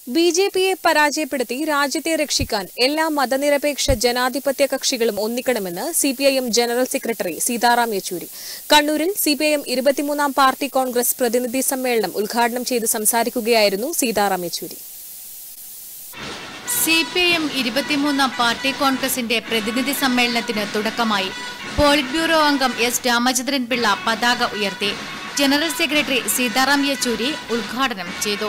B J പിയെ പരാജയപ്പെടുത്തി രാജ്യത്തെ രക്ഷിക്കാൻ എല്ലാ മതനിരപേക്ഷ ജനാധിപത്യ കക്ഷികളും ഒന്നിക്കണമെന്ന് CPIM general secretary Sitaram Yechury കണ്ണൂരിൽ സിപിഐഎം ഇരുപത്തിമൂന്നാം പാർട്ടി കോൺഗ്രസ് പ്രതിനിധി സമ്മേളനം ഉദ്ഘാടനം ചെയ്ത് സംസാരിക്കുകയായിരുന്നു Sitaram Yechury C P I M ഇരുപത്തിമൂന്നാം പാർട്ടി കോൺഗ്രസിന്റെ പ്രതിനിധി സമ്മേളനത്തിന് തുടക്കമായി പോളിറ്റ് ബ്യൂറോ അംഗം എസ് രാമചന്ദ്രൻ പിള്ള പതാക ഉയർത്തി ജനറൽ സെക്രട്ടറി സീതാറാം യെച്ചൂരി ഉദ്ഘാടനം ചെയ്തു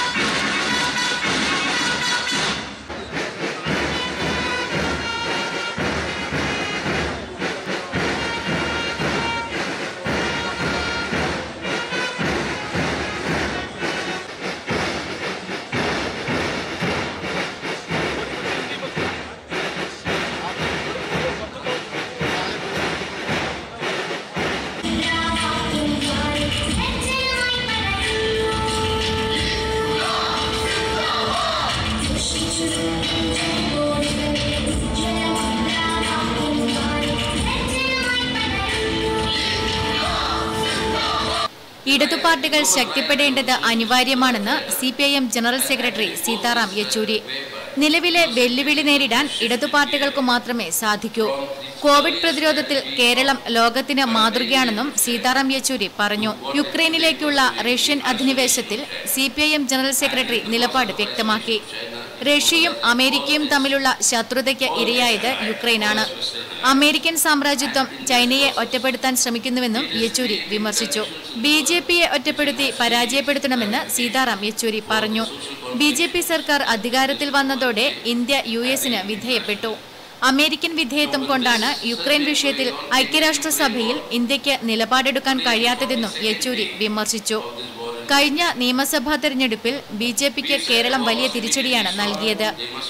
ഇടതു പാർട്ടികൾ ശക്തിപ്പെടേണ്ടത് അനിവാര്യമാണെന്ന് C P I M general secretary Sitaram Yechury നിലവിലെ വെല്ലുവിളി നേരിടാൻ ഇടതു പാർട്ടികൾക്ക് മാത്രമേ സാധിക്കൂ കോവിഡ് പ്രതിരോധത്തിൽ കേരളം ലോകത്തിന് മാതൃകയാണെന്നും സീതാറാം യെച്ചൂരി പറഞ്ഞു യുക്രൈനിലേക്കുള്ള റഷ്യൻ അധിനിവേശത്തിൽ സി ജനറൽ സെക്രട്ടറി നിലപാട് വ്യക്തമാക്കി റഷ്യയും അമേരിക്കയും തമ്മിലുള്ള ശത്രുതയ്ക്ക് ഇരയായത് യുക്രൈനാണ് അമേരിക്കൻ സാമ്രാജ്യത്വം ചൈനയെ ഒറ്റപ്പെടുത്താൻ ശ്രമിക്കുന്നുവെന്നും യെച്ചൂരി വിമർശിച്ചു ബി ജെ പിയെ ഒറ്റപ്പെടുത്തി പരാജയപ്പെടുത്തണമെന്ന് സീതാറാം യെച്ചൂരി പറഞ്ഞു ബി ജെ പി സർക്കാർ അധികാരത്തിൽ വന്നതോടെ ഇന്ത്യ യു എസിന് വിധേയപ്പെട്ടു അമേരിക്കൻ വിധേയത്വം കൊണ്ടാണ് യുക്രൈൻ വിഷയത്തിൽ ഐക്യരാഷ്ട്രസഭയിൽ ഇന്ത്യക്ക് നിലപാടെടുക്കാൻ കഴിയാത്തതെന്നും യെച്ചൂരി വിമർശിച്ചു കഴിഞ്ഞ നിയമസഭാ തെരഞ്ഞെടുപ്പിൽ ബി ജെ പിക്ക് കേരളം വലിയ തിരിച്ചടിയാണ് നൽകിയത്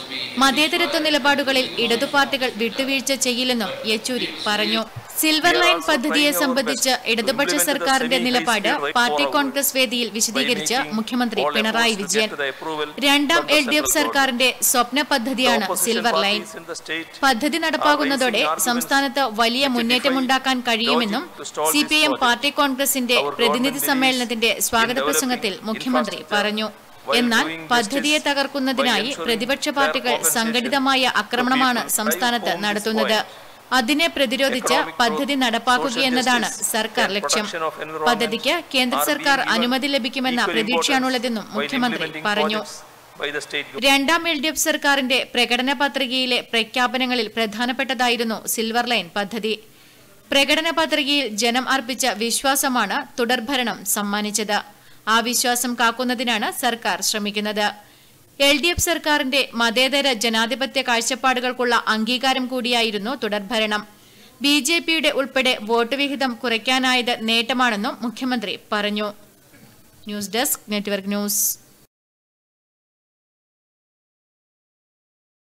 മതേതരത്വ നിലപാടുകളിൽ ഇടതു പാർട്ടികൾ വിട്ടുവീഴ്ച ചെയ്യില്ലെന്നും യെച്ചൂരി പറഞ്ഞു സിൽവർ ലൈൻ പദ്ധതിയെ സംബന്ധിച്ച് ഇടതുപക്ഷ സർക്കാരിന്റെ നിലപാട് പാർട്ടി കോൺഗ്രസ് വേദിയിൽ വിശദീകരിച്ച് മുഖ്യമന്ത്രി പിണറായി വിജയൻ രണ്ടാം എൽ ഡി എഫ് സർക്കാരിന്റെ സ്വപ്ന പദ്ധതിയാണ് സിൽവർ ലൈൻ പദ്ധതി നടപ്പാകുന്നതോടെ സംസ്ഥാനത്ത് വലിയ മുന്നേറ്റമുണ്ടാക്കാൻ കഴിയുമെന്നും സി പി എം പാർട്ടി കോൺഗ്രസിന്റെ പ്രതിനിധി സമ്മേളനത്തിന്റെ സ്വാഗത പ്രസംഗത്തിൽ മുഖ്യമന്ത്രി പറഞ്ഞു എന്നാൽ പദ്ധതിയെ തകർക്കുന്നതിനായി പ്രതിപക്ഷ പാർട്ടികൾ സംഘടിതമായ ആക്രമണമാണ് സംസ്ഥാനത്ത് നടത്തുന്നത് അതിനെ പ്രതിരോധിച്ച് പദ്ധതി നടപ്പാക്കുകയെന്നതാണ് സർക്കാർ ലക്ഷ്യം പദ്ധതിക്ക് കേന്ദ്ര സർക്കാർ അനുമതി ലഭിക്കുമെന്ന പ്രതീക്ഷയാണുള്ളതെന്നും മുഖ്യമന്ത്രി പറഞ്ഞു രണ്ടാം എൽ ഡി എഫ് സർക്കാരിന്റെ പ്രകടന പത്രികയിലെ പ്രഖ്യാപനങ്ങളിൽ പ്രധാനപ്പെട്ടതായിരുന്നു സിൽവർ ലൈൻ പദ്ധതി പ്രകടന പത്രികയിൽ ജനം അർപ്പിച്ച വിശ്വാസമാണ് തുടർഭരണം സമ്മാനിച്ചത് ആ വിശ്വാസം കാക്കുന്നതിനാണ് സർക്കാർ ശ്രമിക്കുന്നത് എൽ ഡി എഫ് സർക്കാരിന്റെ മതേതര ജനാധിപത്യ കാഴ്ചപ്പാടുകൾക്കുള്ള അംഗീകാരം കൂടിയായിരുന്നു തുടർഭരണം ബി ജെ പിയുടെ ഉൾപ്പെടെ വോട്ട് വിഹിതം കുറയ്ക്കാനായത് നേട്ടമാണെന്നും മുഖ്യമന്ത്രി പറഞ്ഞു ന്യൂസ് ഡെസ്ക് നെറ്റ്വർക്ക് ന്യൂസ്